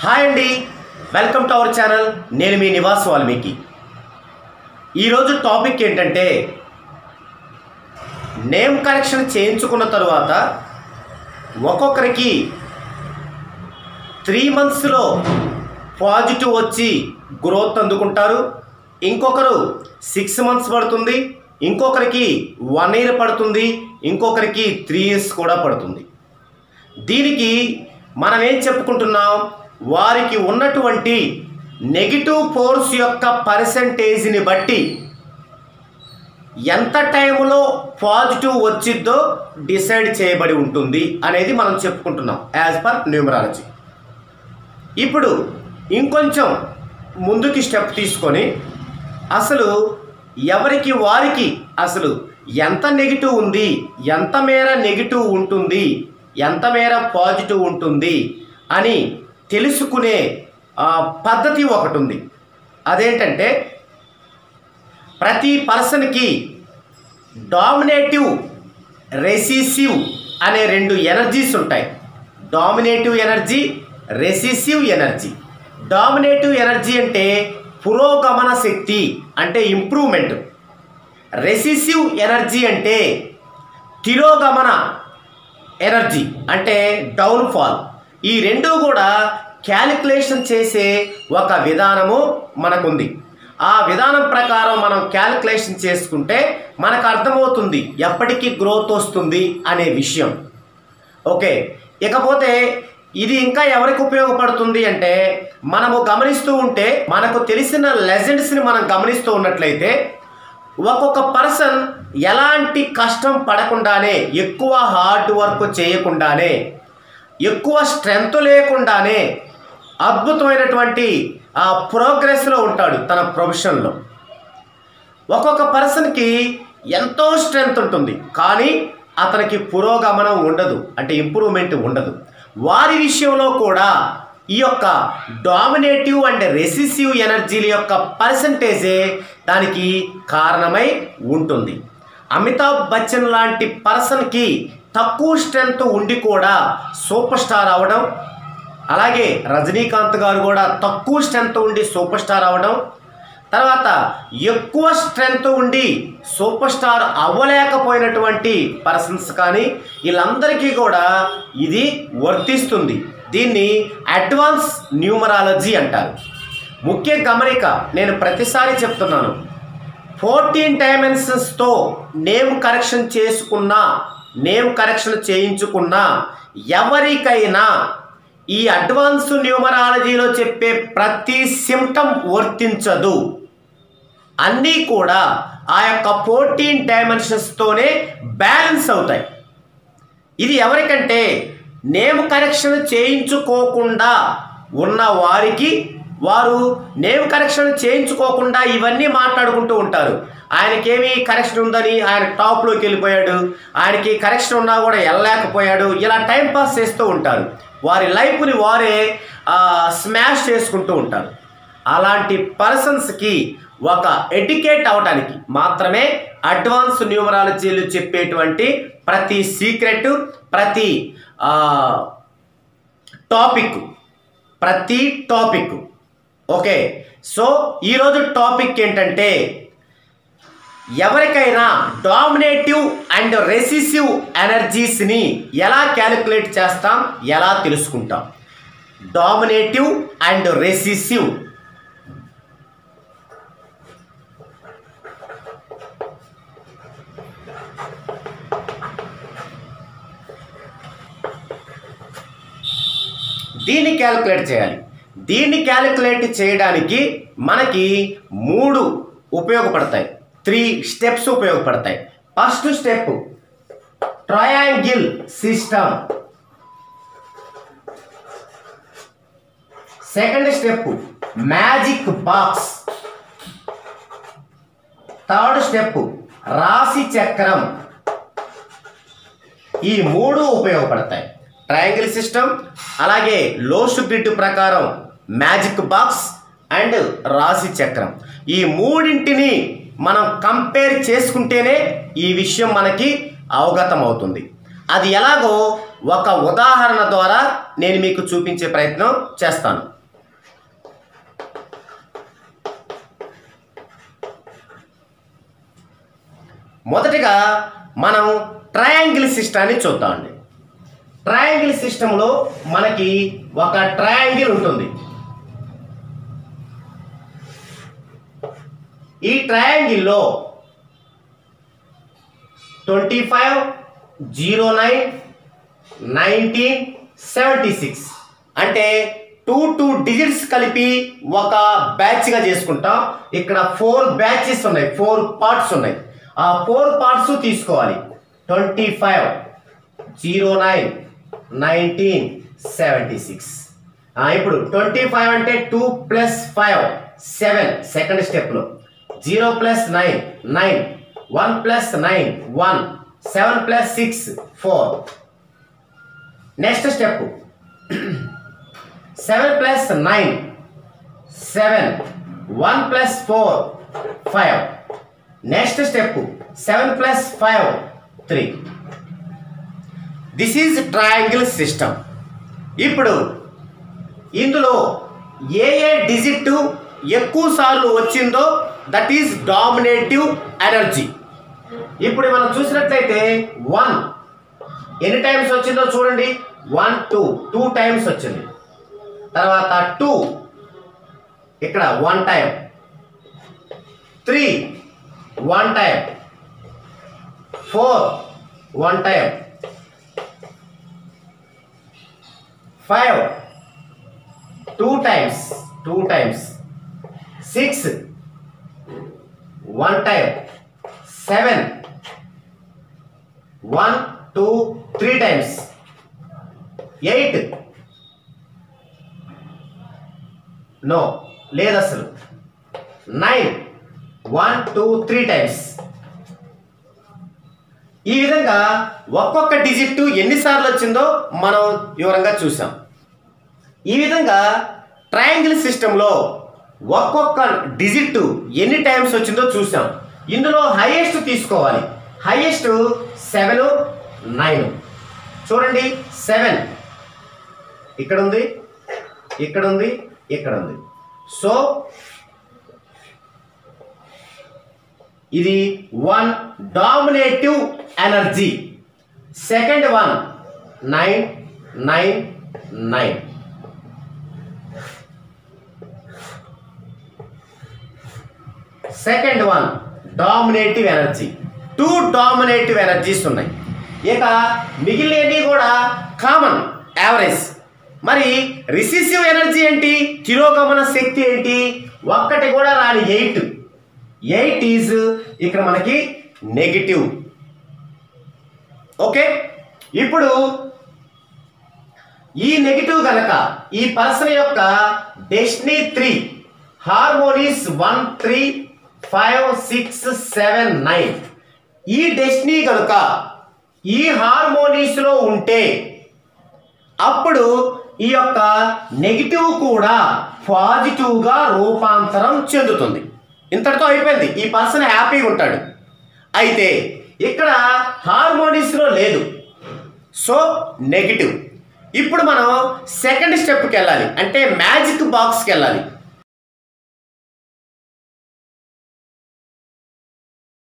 hi అండి welcome to our channel నేను మీ నివాస్ వాల్మీకి ఈరోజు టాపిక్ ఏంటంటే నేమ్ కరెక్షన్ చేయించుకున్న తరువాత ఒక్కొక్కరికి త్రీ మంత్స్లో పాజిటివ్ వచ్చి గ్రోత్ అందుకుంటారు ఇంకొకరు సిక్స్ మంత్స్ పడుతుంది ఇంకొకరికి వన్ ఇయర్ పడుతుంది ఇంకొకరికి త్రీ ఇయర్స్ కూడా పడుతుంది దీనికి మనం ఏం చెప్పుకుంటున్నాం వారికి ఉన్నటువంటి నెగిటివ్ ఫోర్స్ యొక్క పర్సంటేజ్ని బట్టి ఎంత టైంలో పాజిటివ్ వచ్చిద్దో డిసైడ్ చేయబడి ఉంటుంది అనేది మనం చెప్పుకుంటున్నాం యాజ్ పర్ న్యూమరాలజీ ఇప్పుడు ఇంకొంచెం ముందుకి స్టెప్ తీసుకొని అసలు ఎవరికి వారికి అసలు ఎంత నెగిటివ్ ఉంది ఎంత మేర నెగిటివ్ ఉంటుంది ఎంత మేర పాజిటివ్ ఉంటుంది అని తెలుసుకునే ఆ, పద్ధతి ఒకటి ఉంది అదేంటంటే ప్రతి పర్సన్కి డామినేటివ్ రెసిసివ్ అనే రెండు ఎనర్జీస్ ఉంటాయి dominative energy recessive energy dominative energy అంటే పురోగమన శక్తి అంటే ఇంప్రూవ్మెంట్ రెసిసివ్ ఎనర్జీ అంటే తిరోగమన ఎనర్జీ అంటే డౌన్ఫాల్ ఈ రెండు కూడా క్యాలిక్యులేషన్ చేసే ఒక విధానము మనకుంది ఆ విధానం ప్రకారం మనం క్యాలిక్యులేషన్ చేసుకుంటే మనకు అర్థమవుతుంది ఎప్పటికీ గ్రోత్ వస్తుంది అనే విషయం ఓకే ఇకపోతే ఇది ఇంకా ఎవరికి ఉపయోగపడుతుంది అంటే మనము గమనిస్తూ ఉంటే మనకు తెలిసిన లెజెండ్స్ని మనం గమనిస్తూ ఉన్నట్లయితే ఒక్కొక్క పర్సన్ ఎలాంటి కష్టం పడకుండానే ఎక్కువ హార్డ్ వర్క్ చేయకుండానే ఎక్కువ స్ట్రెంగ్త్ లేకుండానే అద్భుతమైనటువంటి ఆ ప్రోగ్రెస్లో ఉంటాడు తన ప్రొఫెషన్లో ఒక్కొక్క పర్సన్కి ఎంతో స్ట్రెంగ్త్ ఉంటుంది కానీ అతనికి పురోగమనం ఉండదు అంటే ఇంప్రూవ్మెంట్ ఉండదు వారి విషయంలో కూడా ఈ యొక్క డామినేటివ్ అండ్ రెసిసివ్ ఎనర్జీల యొక్క పర్సంటేజే దానికి కారణమై ఉంటుంది అమితాబ్ బచ్చన్ లాంటి పర్సన్కి తక్కువ స్ట్రెంగ్త్ ఉండి కూడా సూపర్ స్టార్ అవడం అలాగే రజనీకాంత్ గారు కూడా తక్కువ స్ట్రెంగ్త్ ఉండి సూపర్ స్టార్ అవ్వడం తర్వాత ఎక్కువ స్ట్రెంగ్త్ ఉండి సూపర్ స్టార్ అవ్వలేకపోయినటువంటి పర్సన్స్ కానీ వీళ్ళందరికీ కూడా ఇది వర్తిస్తుంది దీన్ని అడ్వాన్స్ న్యూమరాలజీ అంటారు ముఖ్య గమనిక నేను ప్రతిసారి చెప్తున్నాను ఫోర్టీన్ డైమెన్షన్స్తో నేమ్ కరెక్షన్ చేసుకున్న నేమ్ కరెక్షన్ చేయించుకున్న ఎవరికైనా ఈ అడ్వాన్స్ న్యూమరాలజీలో చెప్పే ప్రతి సిమ్టమ్ వర్తించదు అన్నీ కూడా ఆ యొక్క ఫోర్టీన్ డైమెన్షన్స్తోనే బ్యాలెన్స్ అవుతాయి ఇది ఎవరికంటే నేమ్ కరెక్షన్ చేయించుకోకుండా ఉన్న వారికి వారు నేమ్ కరెక్షన్ చేయించుకోకుండా ఇవన్నీ మాట్లాడుకుంటూ ఉంటారు ఆయనకేమి కరెక్షన్ ఉందని ఆయన టాప్లోకి వెళ్ళిపోయాడు ఆయనకి కరెక్షన్ ఉన్నా కూడా వెళ్ళలేకపోయాడు ఇలా టైం పాస్ చేస్తూ ఉంటారు వారి లైఫ్ని వారే ఆ, స్మాష్ చేసుకుంటూ ఉంటారు అలాంటి పర్సన్స్కి ఒక ఎడ్యుకేట్ అవడానికి మాత్రమే అడ్వాన్స్ న్యూమరాలజీలు చెప్పేటువంటి ప్రతి సీక్రెట్ ప్రతి ఆ, టాపిక్ ప్రతి టాపిక్ ఓకే సో ఈరోజు టాపిక్ ఏంటంటే ఎవరికైనా డామినేటివ్ అండ్ రెసిసివ్ ఎనర్జీస్ని ఎలా క్యాలిక్యులేట్ చేస్తాం ఎలా తెలుసుకుంటాం డామినేటివ్ అండ్ రెసిసివ్ దీన్ని క్యాలిక్యులేట్ చేయాలి దీన్ని క్యాలిక్యులేట్ చేయడానికి మనకి మూడు ఉపయోగపడతాయి త్రీ స్టెప్స్ ఉపయోగపడతాయి first step triangle system second step magic box third step రాశి చక్రం ఈ మూడు ఉపయోగపడతాయి ట్రయాంగిల్ సిస్టమ్ అలాగే లోషు గ్రిడ్ ప్రకారం మ్యాజిక్ బాక్స్ అండ్ రాశి చక్రం ఈ మూడింటిని మనం కంపేర్ చేసుకుంటేనే ఈ విషయం మనకి అవగతం అవుతుంది అది ఎలాగో ఒక ఉదాహరణ ద్వారా నేను మీకు చూపించే ప్రయత్నం చేస్తాను మొదటిగా మనం ట్రయాంగిల్ సిస్టాన్ని చూద్దామండి ట్రయాంగిల్ సిస్టంలో మనకి ఒక ట్రయాంగిల్ ఉంటుంది ఈ ట్రయాంగిల్లో twenty five zero nine nineteen seventy six అంటే టూ టూ డిజిట్స్ కలిపి ఒక బ్యాచ్గా చేసుకుంటాం ఇక్కడ ఫోర్ బ్యాచెస్ ఉన్నాయి ఫోర్ పార్ట్స్ ఉన్నాయి ఆ ఫోర్ పార్ట్స్ తీసుకోవాలి twenty five zero nine nineteen seventy six ఇప్పుడు ట్వంటీ ఫైవ్ అంటే two plus five seven second స్టెప్లో zero plus nine nine one plus nine one seven plus six four next step seven plus nine seven one plus four five next step seven plus five three this is triangle system ఇప్పుడు ఇందులో ఏ ఏ digit ఎక్కువ సార్లు వచ్చిందో that is dominative energy ఇప్పుడు మనం చూసినట్లయితే one ఎన్ని times వచ్చిందో చూడండి వన్ టూ టూ టైమ్స్ వచ్చింది తర్వాత టూ ఇక్కడ one time three one time four one time five two times two times six one time seven one two three times eight no లేదు అసలు nine one two three times ఈ విధంగా ఒక్కొక్క digit ఎన్నిసార్లు వచ్చిందో మనం వివరంగా చూసాం ఈ విధంగా ట్రయాంగిల్ సిస్టంలో ఒక్కొక్క డిజిట్ ఎన్ని టైమ్స్ వచ్చిందో చూసాం ఇందులో హైయెస్ట్ తీసుకోవాలి హైయెస్ట్ సెవెన్ నైన్ చూడండి సెవెన్ ఇక్కడ ఉంది ఇక్కడ ఉంది ఇక్కడ ఉంది సో ఇది one dominative energy second one nine nine nine second one dominative energy two dominative energies ఉన్నాయి ఇక మిగిలినవి కూడా కామన్ యావరేజ్ మరి రిసీసివ్ ఎనర్జీ ఏంటి తిరోగమన శక్తి ఏంటి ఒక్కటి కూడా రాని ఎయిట్ ఎయిట్ ఈజ్ ఇక్కడ మనకి నెగిటివ్ ఓకే ఇప్పుడు ఈ నెగిటివ్ గనక ఈ పర్సన్ యొక్క destiny three harmonies one three five six seven nine ఈ డెస్టినీ కనుక ఈ హార్మోనీస్ లో ఉంటే అప్పుడు ఈ యొక్క నెగిటివ్ కూడా పాజిటివ్ గా రూపాంతరం చెందుతుంది ఇంతటితో అయిపోయింది ఈ పర్సన్ హ్యాపీగా ఉంటాడు అయితే ఇక్కడ హార్మోనీస్ లో లేదు సో నెగిటివ్ ఇప్పుడు మనం సెకండ్ స్టెప్కి వెళ్ళాలి అంటే మ్యాజిక్ బాక్స్కి వెళ్ళాలి